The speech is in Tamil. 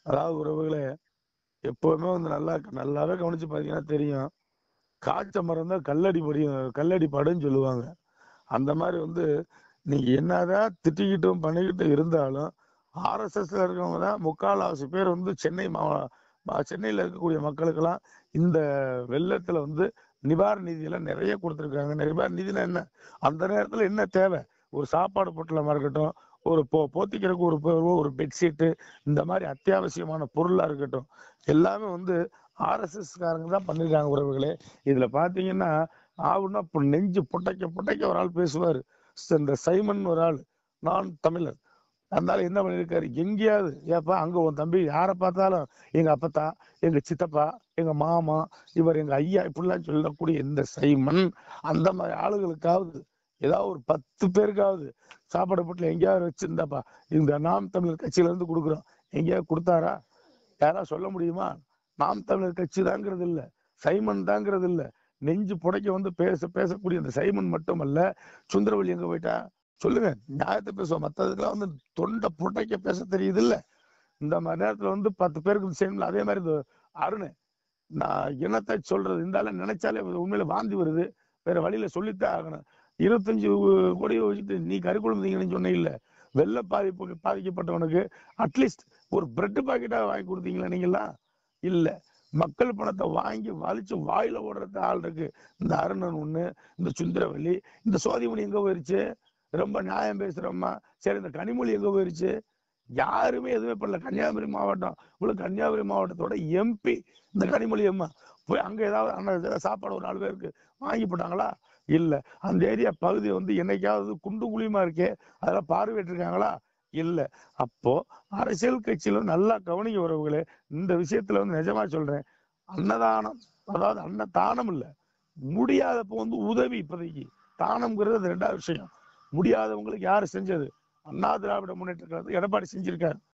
அதாவது உறவுகளே எப்பவுமே வந்து நல்லா நல்லாவே கவனிச்சு பாத்தீங்கன்னா தெரியும் காய்ச்ச மரம் தான் கல்லடி படியும் கல்லடி படுன்னு சொல்லுவாங்க அந்த மாதிரி வந்து நீங்க என்னதான் திட்டிக்கிட்டும் பண்ணிக்கிட்டும் இருந்தாலும் ஆர்எஸ்எஸ்ல இருக்கவங்க தான் முக்கால்வாசி பேர் வந்து சென்னை மாவ மா- சென்னையில இருக்கக்கூடிய மக்களுக்கெல்லாம் இந்த வெள்ளத்துல வந்து நிவாரண நிதியெல்லாம் நிறைய கொடுத்துருக்காங்க நிவாரண நிதினா என்ன அந்த நேரத்துல என்ன தேவை ஒரு சாப்பாடு பொட்டலமா இருக்கட்டும் ஒரு போ போத்திக்கிறதுக்கு ஒரு போர்வை, ஒரு பெட்ஷீட்டு இந்த மாதிரி அத்தியாவசியமான பொருளா இருக்கட்டும் எல்லாமே வந்து ஆர்எஸ்எஸ் காரங்க தான் பண்ணிருக்காங்க உறவுகளே இதுல பாத்தீங்கன்னா ஆவுன்னா இப்ப நெஞ்சு புட்டைக்க புட்டைக்க ஒரு ஆள் பேசுவாரு ச- இந்த சைமன் ஒரு ஆள் நான் தமிழர் அதனால என்ன பண்ணிருக்காரு எங்கேயாவது ஏப்பா அங்க உன் தம்பி யாரை பார்த்தாலும் எங்க அப்பத்தா எங்க சித்தப்பா எங்க மாமா இவர் எங்க ஐயா இப்படிலாம் சொல்லக்கூடிய இந்த சைமன் அந்த மாதிரி ஆளுகளுக்காவது ஏதாவது ஒரு பத்து பேருக்காவது சாப்பாடு போட்டுல எங்கேயாவது வச்சிருந்தாப்பா இந்த நாம் தமிழர் கட்சியில இருந்து கொடுக்குறோம் எங்கேயாவது கொடுத்தாரா யாராவது சொல்ல முடியுமா நாம் தமிழர் கட்சி தாங்கிறது இல்ல சைமன் தாங்கிறது இல்ல நெஞ்சு புடைக்க வந்து பேச பேசக்கூடிய இந்த சைமன் மட்டுமல்ல சுந்தரவள்ளி எங்க போயிட்டா சொல்லுங்க நியாயத்தை பேசுவோம் மத்ததுக்கெல்லாம் வந்து தொண்டை புடைக்க பேச தெரியுது இல்ல இந்த மாதிரி நேரத்துல வந்து பத்து பேருக்கு செய்யணும்ல அதே மாதிரி இந்த அருண் நான் என்னத்தை சொல்றது இருந்தாலும் நினைச்சாலே உண்மையில வாந்தி வருது வேற வழியில சொல்லித்தான் ஆகணும் இருபத்தஞ்சு கோடி வச்சுட்டு நீ கறிக்குழம்பு தீங்கன்னு சொன்ன இல்ல வெள்ள பாதிப்பு பாதிக்கப்பட்டவனுக்கு அட்லீஸ்ட் ஒரு பிரெட் பாக்கெட்டா வாங்கி கொடுத்தீங்களா நீங்களா இல்ல மக்கள் பணத்தை வாங்கி வலிச்சு வாயில ஓடுறது ஆள் இருக்கு இந்த அருணன் ஒண்ணு இந்த சுந்தரவல்லி இந்த சோதிமணி எங்க போயிருச்சு ரொம்ப நியாயம் பேசுறோம்மா சரி இந்த கனிமொழி எங்க போயிருச்சு யாருமே எதுவுமே பண்ணல கன்னியாகுமரி மாவட்டம் இவ்வளவு கன்னியாகுமரி மாவட்டத்தோட எம்பி இந்த கனிமொழி அம்மா போய் அங்க ஏதாவது அண்ணா ஏதாவது சாப்பாடு ஒரு நாலு பேருக்கு வாங்கி போட்டாங்களா இல்ல அந்த ஏரியா பகுதி வந்து என்னைக்காவது குண்டு குழியுமா இருக்கே அதெல்லாம் பார்வையிட்டிருக்காங்களா இல்ல அப்போ அரசியல் கட்சியில நல்லா கவனிக்க உறவுகளே இந்த விஷயத்துல வந்து நிஜமா சொல்றேன் அன்னதானம் அதாவது அன்னதானம் இல்ல முடியாதப்போ வந்து உதவி இப்போதைக்கு தானம்ங்கிறது அது ரெண்டாவது விஷயம் முடியாதவங்களுக்கு யாரு செஞ்சது அண்ணா திராவிட முன்னேற்ற கழகத்துக்கு எடப்பாடி செஞ்சிருக்காரு